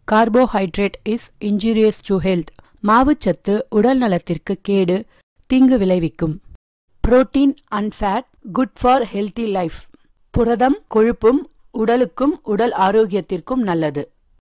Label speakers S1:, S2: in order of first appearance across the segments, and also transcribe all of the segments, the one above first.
S1: Carbohydrate is injurious to health மாவுச்சத்து உடல் நலத்திற்கு கேடு தீங்கு விளைவிக்கும் protein and fat good for healthy life புரதம் கொழுப்பும் உடலுக்கும் உடல் ஆரோக்கியத்திற்கும் நல்லது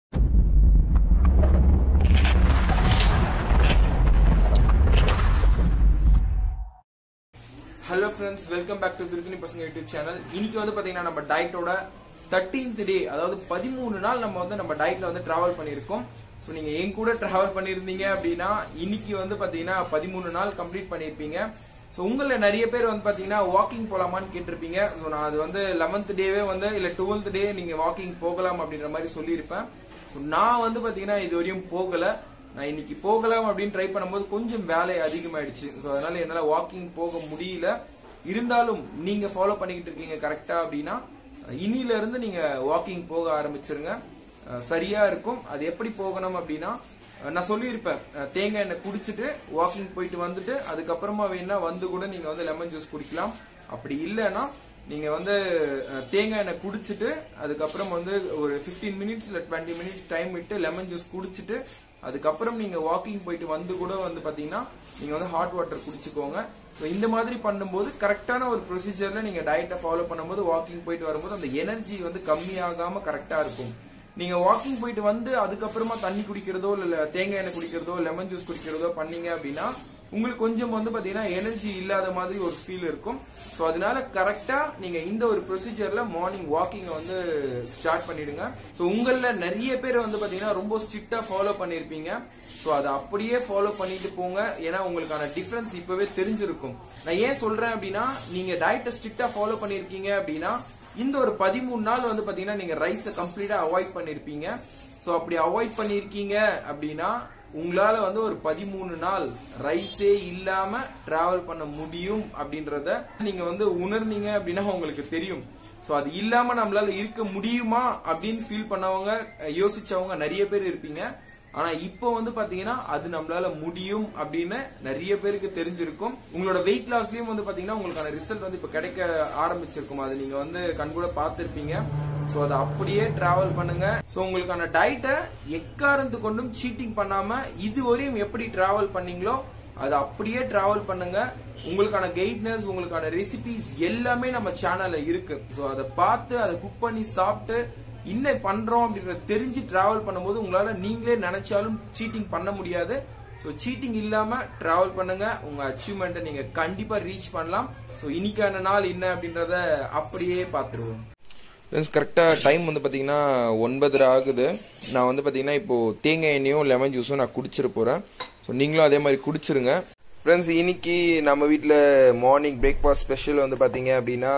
S2: hello friends welcome back to Tiruttani பசங்க யூடியூப் சேனல் இன்னைக்கு வந்து பாத்தீங்கன்னா நம்ம டயட்டோட தேர்ட்டீன்த் டே அதாவது பதிமூணு நாள் நம்ம வந்து நம்ம டயட்ல வந்து டிராவல் பண்ணியிருக்கோம் ஸோ நீங்க என் கூட டிராவல் பண்ணியிருந்தீங்க அப்படின்னா இன்னைக்கு வந்து பாத்தீங்கன்னா பதிமூணு நாள் கம்ப்ளீட் பண்ணியிருப்பீங்க ஸோ உங்களில் நிறைய பேர் வந்து பாத்தீங்கன்னா வாக்கிங் போலாமான்னு கேட்டிருப்பீங்க ஸோ நான் அது வந்து லெவன்த் டேவே வந்து இல்லை டுவெல்த் டே நீங்க வாக்கிங் போகலாம் அப்படின்ற மாதிரி சொல்லியிருப்பேன் ஸோ நான் வந்து பாத்தீங்கன்னா இது வரையும் போகல நான் இன்னைக்கு போகலாம் அப்படின்னு ட்ரை பண்ணும்போது கொஞ்சம் வேலை அதிகமாயிடுச்சு ஸோ அதனால என்னால வாக்கிங் போக முடியல இருந்தாலும் நீங்க ஃபாலோ பண்ணிக்கிட்டு இருக்கீங்க கரெக்டா அப்படின்னா இன்னில இருந்து நீங்க வாக்கிங் போக ஆரம்பிச்சிருங்க அஹ் சரியா இருக்கும் அது எப்படி போகணும் அப்படின்னா அஹ் நான் சொல்லியிருப்பேன் அஹ் தேங்காய் எண்ணெய் குடிச்சிட்டு வாக்கிங் போயிட்டு வந்துட்டு அதுக்கப்புறமா வேணா வந்து கூட நீங்க வந்து லெமன் ஜூஸ் குடிக்கலாம் அப்படி இல்லைன்னா நீங்க வந்து அஹ், தேங்காய் எண்ணெய் குடிச்சிட்டு அதுக்கப்புறம் வந்து ஒரு 15 மினிட்ஸ் இல்ல டுவெண்ட்டி மினிட்ஸ் டைம் விட்டு லெமன் ஜூஸ் குடிச்சிட்டு அதுக்கப்புறம் நீங்க வாக்கிங் போயிட்டு வந்து கூட வந்து பாத்தீங்கன்னா நீங்க வந்து ஹாட் வாட்டர் குடிச்சுக்கோங்க So, இந்த மாதிரி பண்ணும்போது கரெக்டான ஒரு ப்ரொசீஜர்ல நீங்க டயட்டை ஃபாலோ பண்ணும்போது வாக்கிங் போயிட்டு வரும்போது அந்த எனர்ஜி வந்து கம்மியாகாம கரெக்டா இருக்கும் நீங்க வாக்கிங் போயிட்டு வந்து அதுக்கப்புறமா தண்ணி குடிக்கிறதோ இல்ல தேங்காய் எண்ணெய் குடிக்கிறதோ லெமன் ஜூஸ் குடிக்கிறதோ பண்ணீங்க அப்படின்னா உங்களுக்கு கொஞ்சம் வந்து பாத்தீங்கன்னா எனர்ஜி இல்லாத மாதிரி ஒரு ஃபீல் இருக்கும் ஸோ அதனால கரெக்டா நீங்க இந்த ஒரு ப்ரொசீஜர்ல மார்னிங் வாக்கிங் வந்து ஸ்டார்ட் பண்ணிடுங்க ஸோ உங்கள நிறைய பேர் வந்து பாத்தீங்கன்னா ரொம்ப ஸ்ட்ரிக்டா ஃபாலோ பண்ணிருப்பீங்க ஸோ அதை அப்படியே ஃபாலோ பண்ணிட்டு போங்க ஏன்னா உங்களுக்கான டிஃபரன்ஸ் இப்பவே தெரிஞ்சிருக்கும் நான் ஏன் சொல்றேன் அப்படின்னா நீங்க டயட்டை ஸ்ட்ரிக்டா ஃபாலோ பண்ணிருக்கீங்க அப்படின்னா இந்த ஒரு பதிமூணு நாள் வந்து பாத்தீங்கன்னா நீங்க ரைஸை கம்ப்ளீட்டா அவாய்ட் பண்ணிருப்பீங்க ஸோ அப்படி அவாய்ட் பண்ணிருக்கீங்க அப்படின்னா உங்களால வந்து ஒரு பதிமூணு நாள் ரைஸே இல்லாம டிராவல் பண்ண முடியும் அப்படின்றத நீங்க வந்து உணர்ந்தீங்க அப்படின்னா உங்களுக்கு தெரியும் சோ அது இல்லாம நம்மளால இருக்க முடியுமா அப்படின்னு ஃபீல் பண்ணவங்க அஹ், யோசிச்சவங்க நிறைய பேர் இருப்பீங்க ஆனா இப்போ வந்து பாத்தீங்கன்னா அது நம்மளால முடியும் அப்படின்னு நிறைய பேருக்கு தெரிஞ்சிருக்கும் உங்களோட வெயிட் லாஸ்லயும் வந்து பாத்தீங்கன்னா உங்களுக்கான ரிசல்ட் வந்து இப்ப கிடைக்க ஆரம்பிச்சிருக்கும் அது நீங்க வந்து கண்கூட பார்த்திருப்பீங்க சோ அதை அப்படியே டிராவல் பண்ணுங்க சோ உங்களுக்கான டயட்டை எக்காரந்து கொண்டும் சீட்டிங் பண்ணாம இதுவரையும் எப்படி டிராவல் பண்ணீங்களோ அதை அப்படியே டிராவல் பண்ணுங்க உங்களுக்கான கைட்னஸ் உங்களுக்கான ரெசிபிஸ் எல்லாமே நம்ம சேனல்ல இருக்கு சோ அதை பார்த்து அதை குக் பண்ணி சாப்பிட்டு இன்னும் பண்றோம் அப்படின்றத தெரிஞ்சு டிராவல் பண்ணும்போது உங்களால நீங்களே நினைச்சாலும் சீட்டிங் பண்ண முடியாது ஸோ சீட்டிங் இல்லாம டிராவல் பண்ணுங்க உங்க அச்சீவ்மெண்ட்டை நீங்க கண்டிப்பா ரீச் பண்ணலாம் ஸோ இன்னைக்கான நாள் என்ன அப்படின்றத அப்படியே பார்த்துருவோம் ஃப்ரெண்ட்ஸ் கரெக்டாக டைம் வந்து பார்த்தீங்கன்னா ஒன்பதரை ஆகுது நான் வந்து பார்த்தீங்கன்னா இப்போ தேங்காய் எண்ணெயும் லெமன் ஜூஸும் நான் குடிச்சிட போகிறேன் ஸோ நீங்களும் அதே மாதிரி குடிச்சிருங்க ஃப்ரெண்ட்ஸ் இன்னைக்கு நம்ம வீட்டில் மார்னிங் பிரேக்ஃபாஸ்ட் ஸ்பெஷல் வந்து பார்த்தீங்க அப்படின்னா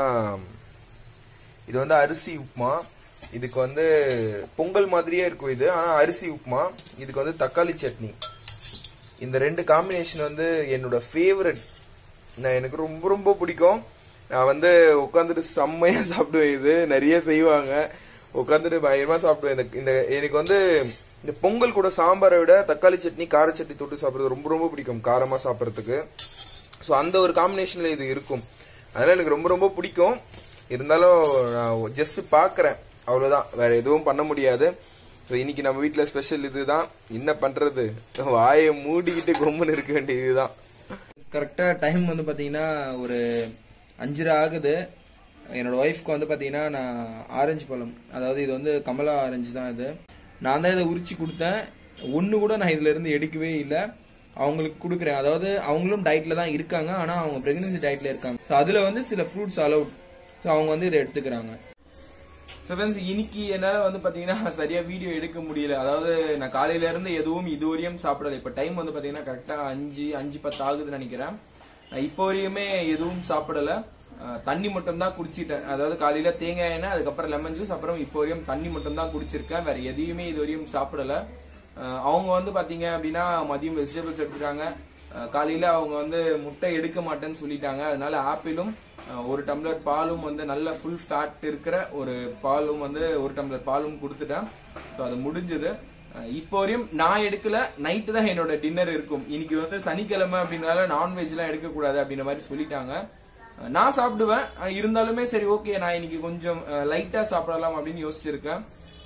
S2: இது வந்து அரிசி உப்புமா இதுக்கு வந்து பொங்கல் மாதிரியே இருக்கும் இது ஆனால் அரிசி உப்புமா இதுக்கு வந்து தக்காளி சட்னி இந்த ரெண்டு காம்பினேஷன் வந்து என்னோட ஃபேவரட் நான் எனக்கு ரொம்ப ரொம்ப பிடிக்கும் நான் வந்து உட்காந்துட்டு செம்மையா சாப்பிடுவேன் இது நிறைய செய்வாங்க உட்காந்துட்டு பயங்கரமா சாப்பிடுவேன் இந்த இந்த எனக்கு வந்து இந்த பொங்கல் கூட சாம்பாரை விட தக்காளி சட்னி கார சட்னி தொட்டு சாப்பிடுறது ரொம்ப ரொம்ப பிடிக்கும் காரமா சாப்பிட்றதுக்கு ஸோ அந்த ஒரு காம்பினேஷன்ல இது இருக்கும் அதனால எனக்கு ரொம்ப ரொம்ப பிடிக்கும் இருந்தாலும் நான் ஜஸ்ட் பார்க்குறேன் அவ்வளோதான் வேற எதுவும் பண்ண முடியாது ஸோ இன்னைக்கு நம்ம வீட்டில் ஸ்பெஷல் இதுதான் என்ன பண்றது வாயை மூடிக்கிட்டு கொம்புன்னு இருக்க வேண்டியது இதுதான் கரெக்டாக டைம் வந்து பார்த்தீங்கன்னா ஒரு அஞ்சரை ஆகுது என்னோட ஒய்ஃப்க்கு வந்து பார்த்தீங்கன்னா நான் ஆரஞ்சு பழம் அதாவது இது வந்து கமலா ஆரஞ்சு தான் இது நான் தான் இதை உரிச்சு கொடுத்தேன் ஒன்று கூட நான் இதுல இருந்து எடுக்கவே இல்லை அவங்களுக்கு கொடுக்குறேன் அதாவது அவங்களும் டயட்ல தான் இருக்காங்க ஆனால் அவங்க பிரெக்னன்சி டயட்ல இருக்காங்க ஸோ அதில் வந்து சில ஃப்ரூட்ஸ் அலவுட் ஸோ அவங்க வந்து இதை எடுத்துக்கிறாங்க ஸோ ஃப்ரெண்ட்ஸ் இன்னைக்கு என்னால் வந்து பார்த்தீங்கன்னா சரியாக வீடியோ எடுக்க முடியல அதாவது நான் காலையில இருந்து எதுவும் இதுவரையும் சாப்பிடல இப்போ டைம் வந்து பார்த்தீங்கன்னா கரெக்டாக அஞ்சு அஞ்சு பத்து ஆகுதுன்னு நினைக்கிறேன் நான் இப்போ வரையுமே எதுவும் சாப்பிடல அஹ் தண்ணி மட்டும் தான் குடிச்சிட்டேன் அதாவது காலையில தேங்காய் எண்ணெய் அதுக்கப்புறம் லெமன் ஜூஸ் அப்புறம் இப்போ வரையும் தண்ணி மட்டும் தான் குடிச்சிருக்கேன் வேற எதையுமே இது வரையும் சாப்பிடல அஹ் அவங்க வந்து பாத்தீங்க அப்படின்னா மதியம் வெஜிடபிள்ஸ் எடுத்துட்டாங்க அஹ் காலையில அவங்க வந்து முட்டை எடுக்க மாட்டேன்னு சொல்லிட்டாங்க அதனால ஆப்பிளும் அஹ் ஒரு டம்ளர் பாலும் வந்து நல்ல ஃபுல் ஃபேட் இருக்கிற ஒரு பாலும் வந்து ஒரு டம்ளர் பாலும் கொடுத்துட்டேன் ஸோ அது முடிஞ்சது அஹ் இப்போ வரையும் நான் எடுக்கல நைட்டு தான் என்னோட டின்னர் இருக்கும் இன்னைக்கு வந்து சனிக்கிழமை அப்படின்னால நான்வெஜ்லாம் எடுக்கக்கூடாது அப்படின்ற மாதிரி சொல்லிட்டாங்க அஹ் நான் சாப்பிடுவேன் ஆனா இருந்தாலுமே சரி ஓகே நான் இன்னைக்கு கொஞ்சம் லைட்டா சாப்பிடலாம் அப்படின்னு யோசிச்சிருக்கேன்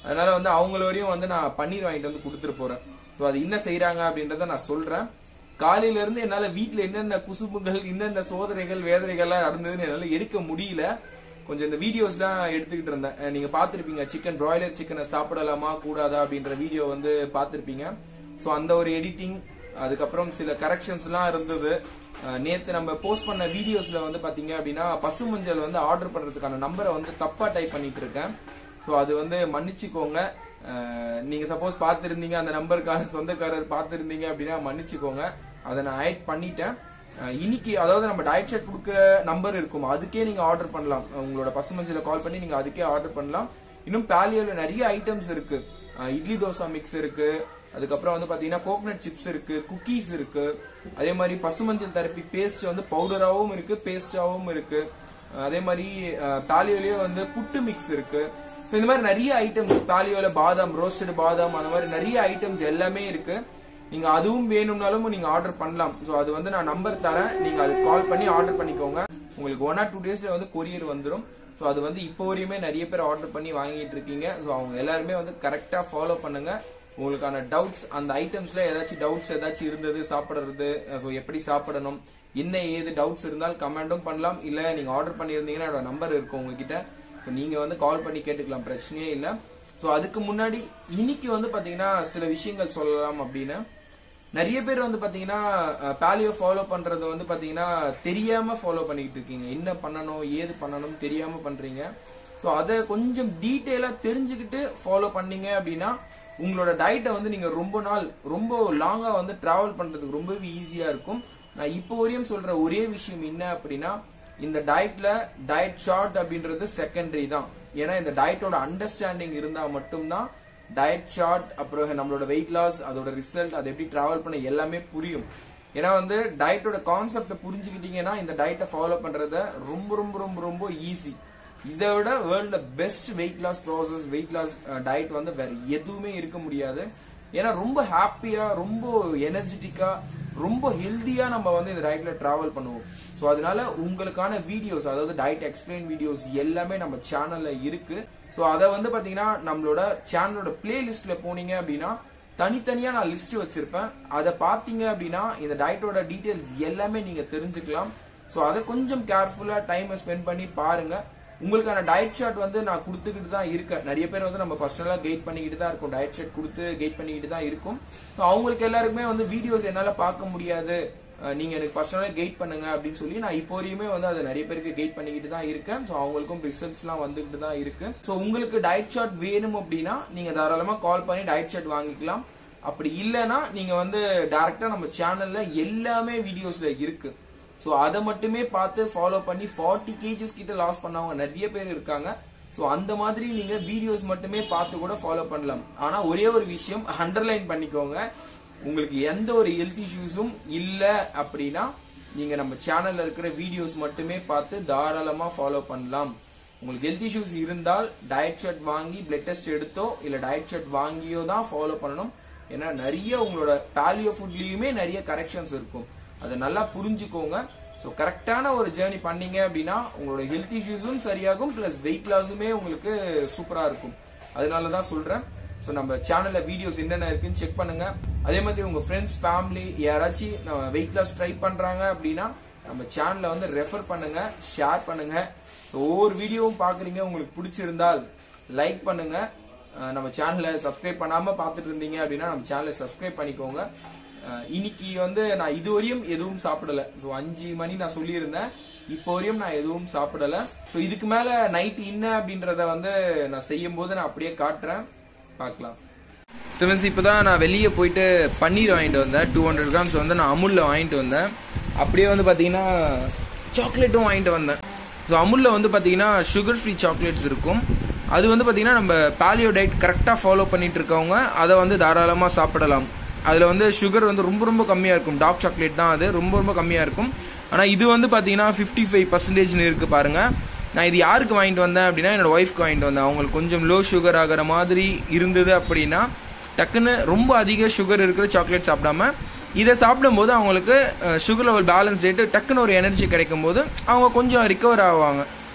S2: அதனால வந்து அவங்கள வரையும் வந்து நான் பன்னீர் வாங்கிட்டு வந்து கொடுத்துட்டு போறேன் ஸோ அது என்ன செய்றாங்க அப்படின்றத நான் சொல்றேன் காலையில இருந்து என்னால வீட்ல என்னென்ன குசும்புகள் என்னென்ன சோதனைகள் வேதனைகள்லாம் நடந்ததுன்னு என்னால எடுக்க முடியல கொஞ்சம் இந்த வீடியோஸ்லாம் எடுத்துக்கிட்டு இருந்தேன் அஹ் நீங்க பார்த்திருப்பீங்க சிக்கன் பிராய்லர் சிக்கனை சாப்பிடலாமா கூடாதா அப்படின்ற வீடியோ வந்து பார்த்திருப்பீங்க ஸோ அந்த ஒரு எடிட்டிங் அதுக்கப்புறம் சில கரெக்ஷன்ஸ்லாம் இருந்தது அஹ் நேத்து நம்ம போஸ்ட் பண்ண வீடியோஸ்ல வந்து பாத்தீங்க அப்படின்னா பசு மஞ்சள் வந்து ஆர்டர் பண்றதுக்கான நம்பரை வந்து தப்பா டைப் பண்ணிட்டு இருக்கேன் ஸோ அது வந்து மன்னிச்சுக்கோங்க அஹ் நீங்க சப்போஸ் பார்த்திருந்தீங்க அந்த நம்பருக்கான சொந்தக்காரர் பார்த்திருந்தீங்க அப்படின்னா மன்னிச்சுக்கோங்க அதை நான் ஆட் பண்ணிட்டேன் அஹ் இன்னைக்கு அதாவது நம்ம டயட் ஷர்ட் கொடுக்குற நம்பர் இருக்கும் அதுக்கே நீங்க ஆர்டர் பண்ணலாம் உங்களோட பசுமஞ்சில கால் பண்ணி நீங்க அதுக்கே ஆர்டர் பண்ணலாம் இன்னும் பேலியோல நிறைய ஐட்டம்ஸ் இருக்கு அஹ் இட்லி தோசை மிக்ஸ் இருக்கு அதுக்கப்புறம் வந்து பாத்தீங்கன்னா கோகனட் சிப்ஸ் இருக்கு குக்கீஸ் இருக்கு அதே மாதிரி பசுமஞ்சள் தெரப்பி பேஸ்ட் வந்து பவுடராகவும் இருக்கு பேஸ்டாவும் இருக்கு அஹ் அதே மாதிரி பேலியோலயே வந்து புட்டு மிக்ஸ் இருக்கு ஸோ இந்த மாதிரி நிறைய ஐட்டம்ஸ் பேலியோல பாதாம் ரோஸ்டட் பாதாம் அந்த மாதிரி நிறைய ஐட்டம்ஸ் எல்லாமே இருக்கு நீங்க அதுவும் வேணும்னாலும் நீங்க ஆர்டர் பண்ணலாம் ஸோ அது வந்து நான் நம்பர் தரேன் நீங்க அது கால் பண்ணி ஆர்டர் பண்ணிக்கோங்க உங்களுக்கு ஒன் ஆர் டூ டேஸ்ல வந்து கொரியர் வந்துடும் ஸோ அது வந்து இப்போ வரையுமே நிறைய பேர் ஆர்டர் பண்ணி வாங்கிட்டு இருக்கீங்க ஸோ அவங்க எல்லாருமே வந்து கரெக்டா ஃபாலோ பண்ணுங்க உங்களுக்கான டவுட்ஸ் அந்த ஐட்டம்ஸ்ல ஏதாச்சும் டவுட்ஸ் ஏதாச்சும் இருந்தது சாப்பிடுறது ஸோ எப்படி சாப்பிடணும் என்ன ஏது டவுட்ஸ் இருந்தால் கமெண்டும் பண்ணலாம் இல்ல நீங்க ஆர்டர் பண்ணியிருந்தீங்கன்னா என்னோட நம்பர் இருக்கும் உங்ககிட்ட ஸோ நீங்க வந்து கால் பண்ணி கேட்டுக்கலாம் பிரச்சனையே இல்லை ஸோ அதுக்கு முன்னாடி இன்னைக்கு வந்து பாத்தீங்கன்னா சில விஷயங்கள் சொல்லலாம் அப்படின்னு நிறைய பேர் வந்து பாத்தீங்கன்னா பேலியோ ஃபாலோ பண்றது வந்து பாத்தீங்கன்னா தெரியாம ஃபாலோ பண்ணிட்டு இருக்கீங்க என்ன பண்ணணும் ஏது பண்ணணும் தெரியாம பண்றீங்க ஸோ அதை கொஞ்சம் டீட்டெயிலா தெரிஞ்சுக்கிட்டு ஃபாலோ பண்ணீங்க அப்படின்னா உங்களோட டயட்டை வந்து நீங்க ரொம்ப நாள் ரொம்ப லாங்கா வந்து டிராவல் பண்றதுக்கு ரொம்பவே ஈஸியா இருக்கும் நான் இப்போ வரையும் சொல்ற ஒரே விஷயம் என்ன அப்படின்னா இந்த டயட்ல டயட் ஷார்ட் அப்படின்றது செகண்டரி தான் ஏன்னா இந்த டயட்டோட அண்டர்ஸ்டாண்டிங் இருந்தா மட்டும்தான் டயட் ஷார்ட் அப்புறம் நம்மளோட வெயிட் லாஸ் அதோட ரிசல்ட் அதை எப்படி டிராவல் பண்ண எல்லாமே புரியும் ஏன்னா வந்து டயட்டோட கான்செப்டை புரிஞ்சுக்கிட்டீங்கன்னா இந்த டயட்டை ஃபாலோ பண்றத ரொம்ப ரொம்ப ரொம்ப ரொம்ப ஈஸி இதை விட வேர்ல்ட்ல best weight loss process weight loss diet வந்து வேற எதுவுமே இருக்க முடியாது ஏன்னா ரொம்ப ஹாப்பியா ரொம்ப எனர்ஜெட்டிக்கா ரொம்ப ஹெல்தியா நம்ம வந்து இந்த டயட்ல டிராவல் பண்ணுவோம் ஸோ அதனால உங்களுக்கான வீடியோஸ் அதாவது டயட் எக்ஸ்பிளைன் வீடியோஸ் எல்லாமே நம்ம சேனல்ல இருக்கு ஸோ அதை வந்து பாத்தீங்கன்னா நம்மளோட சேனலோட பிளேலிஸ்ட்ல போனீங்க அப்படின்னா தனித்தனியா நான் லிஸ்ட் வச்சிருப்பேன் அதை பார்த்தீங்க அப்படின்னா இந்த டயட்டோட டீடைல்ஸ் எல்லாமே நீங்க தெரிஞ்சுக்கலாம் ஸோ அதை கொஞ்சம் கேர்ஃபுல்லா டைமை ஸ்பெண்ட் பண்ணி பாருங்க உங்களுக்கான டயட் ஷார்ட் வந்து நான் கொடுத்துக்கிட்டு தான் இருக்கேன் நிறைய பேர் வந்து நம்ம பர்சனலா கைட் பண்ணிக்கிட்டு தான் இருக்கும் டயட் ஷார்ட் கொடுத்து கைட் பண்ணிக்கிட்டு தான் இருக்கும் So, அவங்களுக்கு எல்லாருக்குமே வந்து வீடியோஸ் என்னால பார்க்க முடியாது அஹ் நீங்க எனக்கு பர்சனலா கைட் பண்ணுங்க அப்படின்னு சொல்லி நான் இப்போ வரையுமே வந்து அதை நிறைய பேருக்கு கைட் பண்ணிக்கிட்டு தான் இருக்கேன் ஸோ அவங்களுக்கும் ரிசல்ட்ஸ் எல்லாம் வந்துகிட்டு தான் இருக்கு ஸோ உங்களுக்கு டயட் ஷார்ட் வேணும் அப்படின்னா நீங்க தாராளமா கால் பண்ணி டயட் ஷார்ட் வாங்கிக்கலாம் அப்படி இல்லைன்னா நீங்க வந்து டைரக்டா நம்ம சேனல்ல எல்லாமே வீடியோஸ்ல இருக்கு ஸோ அதை மட்டுமே பார்த்து ஃபாலோ பண்ணி ஃபார்ட்டி கேஜஸ் கிட்ட லாஸ் பண்ணவங்க நிறைய பேர் இருக்காங்க ஸோ அந்த மாதிரி நீங்க வீடியோஸ் மட்டுமே பார்த்து கூட ஃபாலோ பண்ணலாம் ஆனா ஒரே ஒரு விஷயம் அண்டர்லைன் பண்ணிக்கோங்க உங்களுக்கு எந்த ஒரு ஹெல்த் இஷ்யூஸும் இல்லை அப்படின்னா நீங்க நம்ம சேனல்ல இருக்கிற வீடியோஸ் மட்டுமே பார்த்து தாராளமா ஃபாலோ பண்ணலாம் உங்களுக்கு ஹெல்த் இஷ்யூஸ் இருந்தால் டயட் ஷர்ட் வாங்கி பிளட் டெஸ்ட் எடுத்தோ இல்ல டயட் ஷர்ட் வாங்கியோ தான் ஃபாலோ பண்ணணும் ஏன்னா நிறைய உங்களோட பேலியோ ஃபுட்லயுமே நிறைய கரெக்ஷன்ஸ் இருக்கும் அதை நல்லா புரிஞ்சுக்கோங்க ஸோ கரெக்டான ஒரு ஜேர்னி பண்ணீங்க அப்படின்னா உங்களோட ஹெல்த் இஷ்யூஸும் சரியாகும் பிளஸ் வெயிட் லாஸுமே உங்களுக்கு சூப்பரா இருக்கும் அதனால தான் சொல்றேன் ஸோ நம்ம சேனல்ல வீடியோஸ் என்னென்ன இருக்குன்னு செக் பண்ணுங்க அதே மாதிரி உங்க ஃப்ரெண்ட்ஸ் ஃபேமிலி யாராச்சும் நம்ம வெயிட் லாஸ் ட்ரை பண்றாங்க அப்படின்னா நம்ம சேனலை வந்து ரெஃபர் பண்ணுங்க ஷேர் பண்ணுங்க ஸோ ஒவ்வொரு வீடியோவும் பாக்குறீங்க உங்களுக்கு பிடிச்சிருந்தால் லைக் பண்ணுங்க அஹ் நம்ம சேனலை சப்ஸ்கிரைப் பண்ணாம பார்த்துட்டு இருந்தீங்க அப்படின்னா நம்ம சேனலை சப்ஸ்கிரைப் பண்ணிக்கோங்க அஹ் இன்னைக்கு வந்து நான் இதுவரையும் எதுவும் சாப்பிடல ஸோ அஞ்சு மணி நான் சொல்லியிருந்தேன் இப்போ வரையும் நான் எதுவும் சாப்பிடல ஸோ இதுக்கு மேல நைட் என்ன அப்படின்றத வந்து நான் செய்யும் போது நான் அப்படியே காட்டுறேன் பார்க்கலாம் ஃப்ரெண்ட்ஸ் இப்போ தான் நான் வெளியே போயிட்டு பன்னீர் வாங்கிட்டு வந்தேன் டூ ஹண்ட்ரட் கிராம்ஸ் வந்து நான் அமுலில் வாங்கிட்டு வந்தேன் அப்படியே வந்து பார்த்தீங்கன்னா சாக்லேட்டும் வாங்கிட்டு வந்தேன் ஸோ அமுலில் வந்து பார்த்தீங்கன்னா சுகர் ஃப்ரீ சாக்லேட்ஸ் இருக்கும் அது வந்து பார்த்தீங்கன்னா நம்ம பாலியோ டயட் கரெக்டாக ஃபாலோ பண்ணிட்டு இருக்கவங்க அதை வந்து தாராளமாக சாப்பிடலாம் அதில் வந்து சுகர் வந்து ரொம்ப ரொம்ப கம்மியாக இருக்கும் டார்க் சாக்லேட் தான் அது ரொம்ப ரொம்ப கம்மியாக இருக்கும் ஆனால் இது வந்து பார்த்தீங்கன்னா ஃபிஃப்டி ஃபைவ் பர்சன்டேஜ்னு இருக்கு பாருங்க நான் இது யாருக்கு வாங்கிட்டு வந்தேன் அப்படின்னா என்னோட ஒய்ஃப்க்கு வாங்கிட்டு வந்தேன் அவங்களுக்கு கொஞ்சம் லோ சுகர் ஆகிற மாதிரி இருந்தது அப்படின்னா டக்குன்னு ரொம்ப அதிக சுகர் இருக்கிற சாக்லேட் சாப்பிடாம இதை சாப்பிடும்போது அவங்களுக்கு சுகர் லெவல் பேலன்ஸ் ரேட்டு டக்குன்னு ஒரு எனர்ஜி கிடைக்கும் போது அவங்க கொஞ்சம் ரிகவர் ஆவாங்க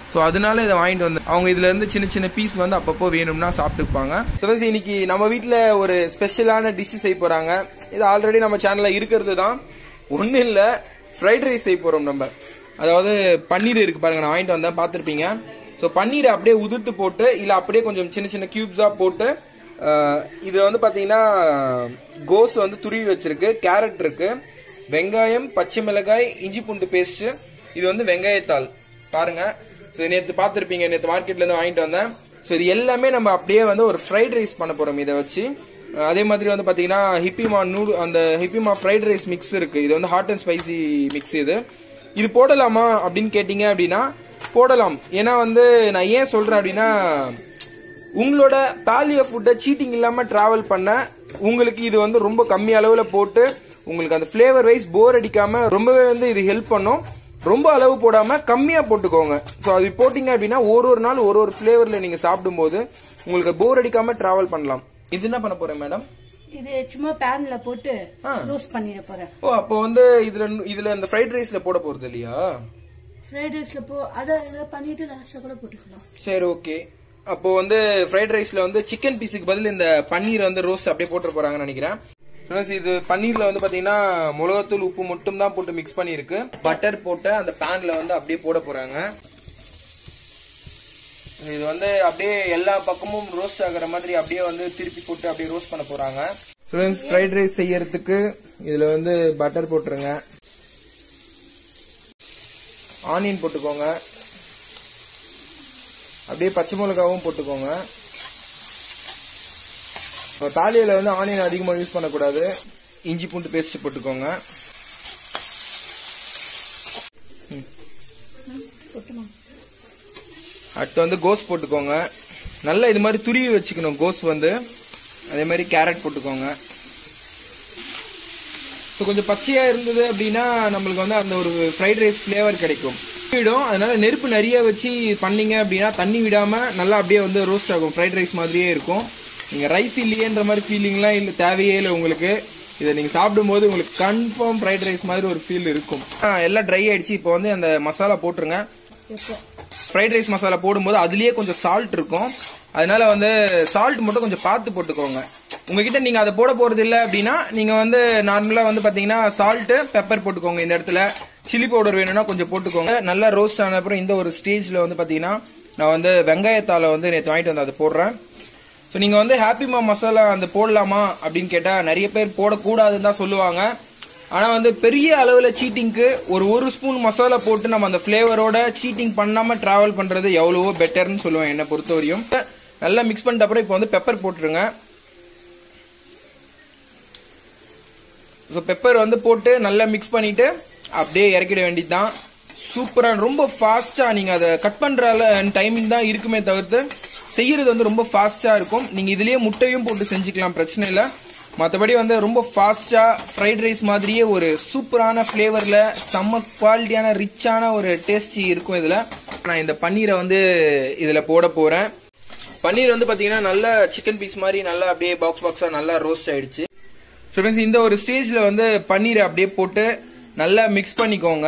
S2: ஸோ அதனால இதை வாங்கிட்டு வந்து அவங்க இதுல இருந்து சின்ன சின்ன பீஸ் வந்து அப்பப்போ வேணும்னா சாப்பிட்டுப்பாங்க ஸோ வந்து இன்னைக்கு நம்ம வீட்டில் ஒரு ஸ்பெஷலான டிஷ் செய்ய போறாங்க இது ஆல்ரெடி நம்ம சேனல்ல இருக்கிறது தான் ஒன்றும் இல்லை ஃப்ரைட் ரைஸ் செய்ய போறோம் நம்ம அதாவது பன்னீர் இருக்கு பாருங்க நான் வாங்கிட்டு வந்தேன் பார்த்துருப்பீங்க ஸோ பன்னீரை அப்படியே உதிர்த்து போட்டு இல்லை அப்படியே கொஞ்சம் சின்ன சின்ன கியூப்ஸாக போட்டு அஹ், இதுல வந்து பாத்தீங்கன்னா கோஸ் வந்து துருவி வச்சிருக்கு கேரட் இருக்கு வெங்காயம் பச்சை மிளகாய் இஞ்சி பூண்டு பேஸ்ட் இது வந்து வெங்காயத்தாள் பாருங்க ஸோ நேற்று பார்த்துருப்பீங்க நேற்று மார்க்கெட்ல இருந்து வாங்கிட்டு வந்தேன் ஸோ இது எல்லாமே நம்ம அப்படியே வந்து ஒரு ஃப்ரைட் ரைஸ் பண்ண போறோம் இதை வச்சு அஹ், அதே மாதிரி வந்து பாத்தீங்கன்னா ஹிப்பிமா நூடு அந்த ஹிப்பிமா ஃப்ரைட் ரைஸ் மிக்ஸ் இருக்கு இது வந்து ஹாட் அண்ட் ஸ்பைசி மிக்ஸ் இது இது போடலாமா அப்படின்னு கேட்டீங்க அப்படின்னா போடலாம் ஏன்னா வந்து நான் ஏன் சொல்றேன் அப்படின்னா உங்களோட பாலியோ ஃபுட்டை சீட்டிங் இல்லாம டிராவல் பண்ண உங்களுக்கு இது வந்து ரொம்ப கம்மி அளவுல போட்டு உங்களுக்கு அந்த ஃப்ளேவர் வைஸ் போர் அடிக்காம ரொம்பவே வந்து இது ஹெல்ப் பண்ணும் ரொம்ப அளவு போடாம கம்மியா போட்டுக்கோங்க ஸோ அது போட்டீங்க அப்படின்னா ஒரு ஒரு நாள் ஒரு ஒரு ஃப்ளேவர்ல நீங்க சாப்பிடும்போது உங்களுக்கு போர் அடிக்காம டிராவல் பண்ணலாம் இது என்ன பண்ண போறேன் மேடம்
S1: இது சும்மா பேன்ல போட்டு
S2: ஆ.
S1: ரோஸ்ட் பண்ணிட போறேன்
S2: ஓ அப்போ வந்து இதுல இதுல இந்த ஃப்ரைட் ரைஸ்ல போட போறது இல்லையா
S1: ஃப்ரைட் ரைஸ்ல போ அதை இதை பண்ணிட்டு லாஸ்ட்ல கூட போட்டுக்கலாம்
S2: சரி ஓகே அப்போ வந்து ஃப்ரைட் ரைஸ்ல வந்து சிக்கன் பீஸுக்கு பதில் இந்த பன்னீர் வந்து ரோஸ்ட் அப்படியே போட்டு போறாங்கன்னு நினைக்கிறேன் Friends, இது பன்னீர்ல வந்து பாத்தீங்கன்னா மிளகாத்தூள் உப்பு மட்டும் தான் போட்டு மிக்ஸ் பண்ணிருக்கு பட்டர் போட்டு அந்த பேன்ல வந்து அப்படியே போட போறாங்க இது வந்து அப்படியே எல்லா பக்கமும் ரோஸ்ட் ஆகுற மாதிரி அப்படியே வந்து திருப்பி போட்டு அப்படியே ரோஸ்ட் பண்ண போறாங்க ஸ்டூடெண்ட்ஸ் ஃப்ரைட் ரைஸ் செய்யறதுக்கு இதுல வந்து பட்டர் போட்டுருங்க ஆனியன் போட்டுக்கோங்க அப்படியே பச்சை மிளகாவும் போட்டுக்கோங்க தாலியில வந்து ஆனியன் அதிகமாக யூஸ் பண்ணக்கூடாது இஞ்சி பூண்டு பேஸ்ட் போட்டுக்கோங்க ம். அடுத்து வந்து கோஸ் போட்டுக்கோங்க நல்லா இது மாதிரி துருவி வச்சுக்கணும் கோஸ் வந்து அதே மாதிரி கேரட் போட்டுக்கோங்க ஸோ கொஞ்சம் பச்சையா இருந்தது அப்படின்னா நம்மளுக்கு வந்து அந்த ஒரு ஃப்ரைட் ரைஸ் ஃப்ளேவர் கிடைக்கும் விடும் அதனால நெருப்பு நிறைய வச்சு பண்ணீங்க அப்படின்னா தண்ணி விடாம நல்லா அப்படியே வந்து ரோஸ்ட் ஆகும் ஃப்ரைட் ரைஸ் மாதிரியே இருக்கும் நீங்க ரைஸ் இல்லையேன்ற மாதிரி ஃபீலிங்லாம் இல்லை தேவையே இல்லை உங்களுக்கு இதை நீங்க சாப்பிடும்போது உங்களுக்கு கன்ஃபார்ம் ஃப்ரைட் ரைஸ் மாதிரி ஒரு ஃபீல் இருக்கும் ஆ, எல்லாம் ட்ரை ஆயிடுச்சு இப்போ வந்து அந்த மசாலா போட்டுருங்க
S1: எப்போ
S2: ஃப்ரைட் ரைஸ் மசாலா போடும்போது அதுலயே கொஞ்சம் சால்ட் இருக்கும் அதனால வந்து சால்ட் மட்டும் கொஞ்சம் பார்த்து போட்டுக்கோங்க உங்ககிட்ட நீங்க அதை போட போறது இல்ல அப்படின்னா நீங்க வந்து நார்மலா வந்து பாத்தீங்கன்னா சால்ட் பெப்பர் போட்டுக்கோங்க இந்த இடத்துல சில்லி பவுடர் வேணும்னா கொஞ்சம் போட்டுக்கோங்க நல்லா ரோஸ்ட் ஆன அப்புறம் இந்த ஒரு ஸ்டேஜ்ல வந்து பாத்தீங்கன்னா நான் வந்து வெங்காயத்தால வந்து நேற்று வாங்கிட்டு வந்து அதை போடுறேன் ஸோ நீங்க வந்து ஹாப்பிமா மசாலா அந்த போடலாமா அப்படின்னு கேட்டா நிறைய பேர் போடக்கூடாதுன்னு தான் சொல்லுவாங்க ஆனா வந்து பெரிய அளவுல சீட்டிங்க்கு ஒரு ஒரு ஸ்பூன் மசாலா போட்டு நம்ம அந்த ஃபிளேவரோட சீட்டிங் பண்ணாம டிராவல் பண்றது எவ்வளவோ பெட்டர்னு சொல்லுவேன் என்னை பொறுத்தவரையும் நல்லா மிக்ஸ் பண்ணிட்ட அப்புறம் இப்போ வந்து பெப்பர் போட்டுருங்க ஸோ பெப்பர் வந்து போட்டு நல்லா மிக்ஸ் பண்ணிட்டு அப்படியே இறக்கிட வேண்டியதுதான் சூப்பரா ரொம்ப ஃபாஸ்டா நீங்க அதை கட் பண்ற டைமிங் தான் இருக்குமே தவிர்த்து செய்யறது வந்து ரொம்ப ஃபாஸ்டா இருக்கும் நீங்க இதுலயே முட்டையும் போட்டு செஞ்சுக்கலாம் பிரச்சனை இல்லை மற்றபடி வந்து ரொம்ப ஃபாஸ்டா ஃப்ரைட் ரைஸ் மாதிரியே ஒரு சூப்பரான ஃப்ளேவர்ல செம்ம குவாலிட்டியான ரிச்சான ஒரு டேஸ்ட் இருக்கும் இதுல நான் இந்த பன்னீரை வந்து இதுல போட போறேன் பன்னீர் வந்து பாத்தீங்கன்னா நல்ல சிக்கன் பீஸ் மாதிரி நல்லா அப்படியே பாக்ஸ் பாக்ஸா நல்லா ரோஸ்ட் ஆயிடுச்சு ஸோ ஃப்ரெண்ட்ஸ் இந்த ஒரு ஸ்டேஜ்ல வந்து பன்னீரை அப்படியே போட்டு நல்லா மிக்ஸ் பண்ணிக்கோங்க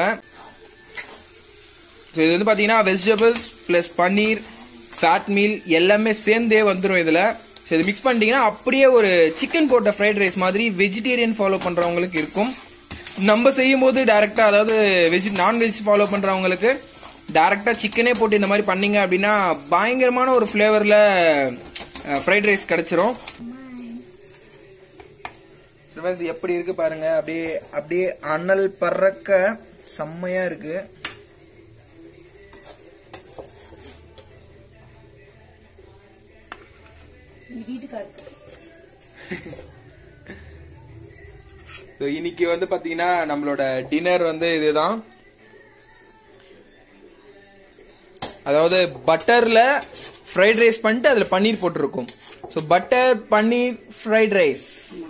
S2: ஸோ இது வந்து பார்த்தீங்கன்னா vegetables plus paneer fat meal எல்லாமே சேர்ந்தே வந்துடும் இதில் ஸோ இது மிக்ஸ் பண்ணிட்டீங்கன்னா அப்படியே ஒரு சிக்கன் போட்ட ஃப்ரைட் ரைஸ் மாதிரி வெஜிடேரியன் ஃபாலோ பண்ணுறவங்களுக்கு இருக்கும் நம்ம செய்யும் போது டேரெக்டாக அதாவது வெஜ் நான்வெஜ் ஃபாலோ பண்ணுறவங்களுக்கு டேரெக்டாக சிக்கனே போட்டு இந்த மாதிரி பண்ணீங்க அப்படின்னா பயங்கரமான ஒரு ஃப்ளேவரில் ஃப்ரைட் ரைஸ் கிடைச்சிரும் ஃப்ரெண்ட்ஸ் எப்படி இருக்கு பாருங்க அப்படியே அப்படியே அனல் பறக்க செம்மையா இருக்கு
S1: வீட்டுக்காருக்கு
S2: So, இன்னைக்கு வந்து பாத்தீங்கன்னா நம்மளோட டின்னர் வந்து இதுதான் அதாவது பட்டர்ல ஃப்ரைட் ரைஸ் பண்ணிட்டு அதுல பன்னீர் போட்டிருக்கும் so butter paneer fried rice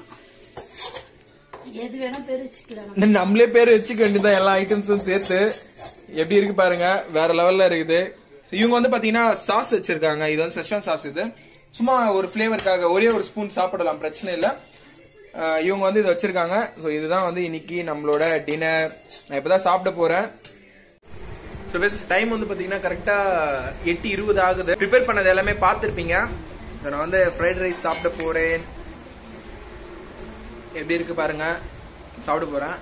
S1: எது வேணா பேர் வச்சுக்கலாம்
S2: நம்மளே பேர் வச்சுக்க வேண்டியதான் எல்லா ஐட்டம்ஸும் சேர்த்து எப்படி இருக்கு பாருங்க வேற லெவல்ல இருக்குது இவங்க வந்து பாத்தீங்கன்னா சாஸ் வச்சிருக்காங்க இது வந்து செஷன் சாஸ் இது சும்மா ஒரு ஃபிளேவருக்காக ஒரே ஒரு ஸ்பூன் சாப்பிடலாம் பிரச்சனை இல்லை அஹ் இவங்க வந்து இதை வச்சிருக்காங்க ஸோ இதுதான் வந்து இன்னைக்கு நம்மளோட டின்னர் நான் இப்பதான் சாப்பிட போறேன் ஸோ டைம் வந்து பார்த்தீங்கன்னா கரெக்டாக எட்டு இருபது ஆகுது ப்ரிப்பேர் பண்ணது எல்லாமே பார்த்துருப்பீங்க So, நான் வந்து ஃப்ரைட் ரைஸ் சாப்பிட போகிறேன் எப்படி இருக்கு பாருங்க சாப்பிட போகிறேன்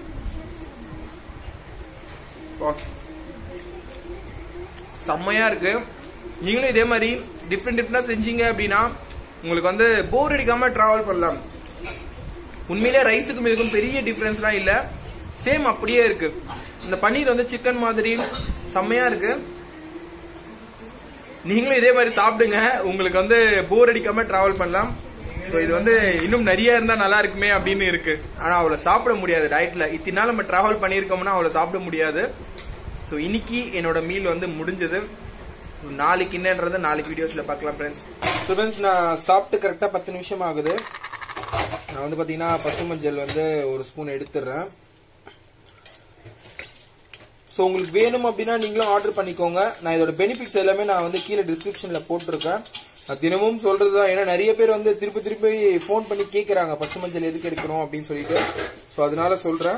S2: செம்மையா இருக்கு நீங்களும் இதே மாதிரி டிஃப்ரெண்ட் டிஃப்ரெண்டா செஞ்சீங்க அப்படின்னா உங்களுக்கு வந்து போர் அடிக்காம டிராவல் பண்ணலாம் உண்மையிலே ரைஸுக்கும் இதுக்கும் பெரிய டிஃபரன்ஸ்லாம் இல்ல சேம் அப்படியே இருக்கு இந்த பன்னீர் வந்து சிக்கன் மாதிரி செம்மையா இருக்கு நீங்களும் இதே மாதிரி சாப்பிடுங்க உங்களுக்கு வந்து போர் அடிக்காம டிராவல் பண்ணலாம் ஸோ இது வந்து இன்னும் நிறைய இருந்தா நல்லா இருக்குமே அப்படின்னு இருக்கு ஆனா அவளை சாப்பிட முடியாது டயட்ல இத்தனை நாள் நம்ம டிராவல் பண்ணியிருக்கோம்னா அவளை சாப்பிட முடியாது ஸோ இன்னைக்கு என்னோட மீல் வந்து முடிஞ்சது நாளைக்கு என்னன்றதை நாளைக்கு வீடியோஸ்ல பார்க்கலாம் ஃப்ரெண்ட்ஸ் ஸோ ஃப்ரெண்ட்ஸ் நான் சாப்பிட்டு கரெக்டாக பத்து நிமிஷம் ஆகுது நான் வந்து பார்த்தீங்கன்னா பசு மஞ்சள் வந்து ஒரு ஸ்பூன் எடுத்துடுறேன் ஸோ உங்களுக்கு வேணும் அப்படின்னா நீங்களும் ஆர்டர் பண்ணிக்கோங்க நான் இதோட பெனிஃபிட்ஸ் எல்லாமே நான் வந்து கீழே டிஸ்கிரிப்ஷன்ல போட்டிருக்கேன் நான் தினமும் சொல்றது தான் ஏன்னா நிறைய பேர் வந்து திருப்பி திருப்பி ஃபோன் பண்ணி கேட்குறாங்க பசு மஞ்சள் எதுக்கு எடுக்கணும் அப்படின்னு சொல்லிட்டு ஸோ அதனால சொல்றேன்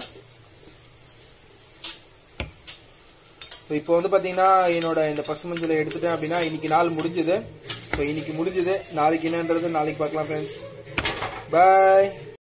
S2: ஸோ இப்போ வந்து பார்த்தீங்கன்னா என்னோட இந்த பசு மஞ்சளை எடுத்துட்டேன் அப்படின்னா இன்னைக்கு நாள் முடிஞ்சது ஸோ இன்னைக்கு முடிஞ்சது நாளைக்கு என்னன்றது நாளைக்கு பார்க்கலாம் ஃப்ரெண்ட்ஸ் பாய்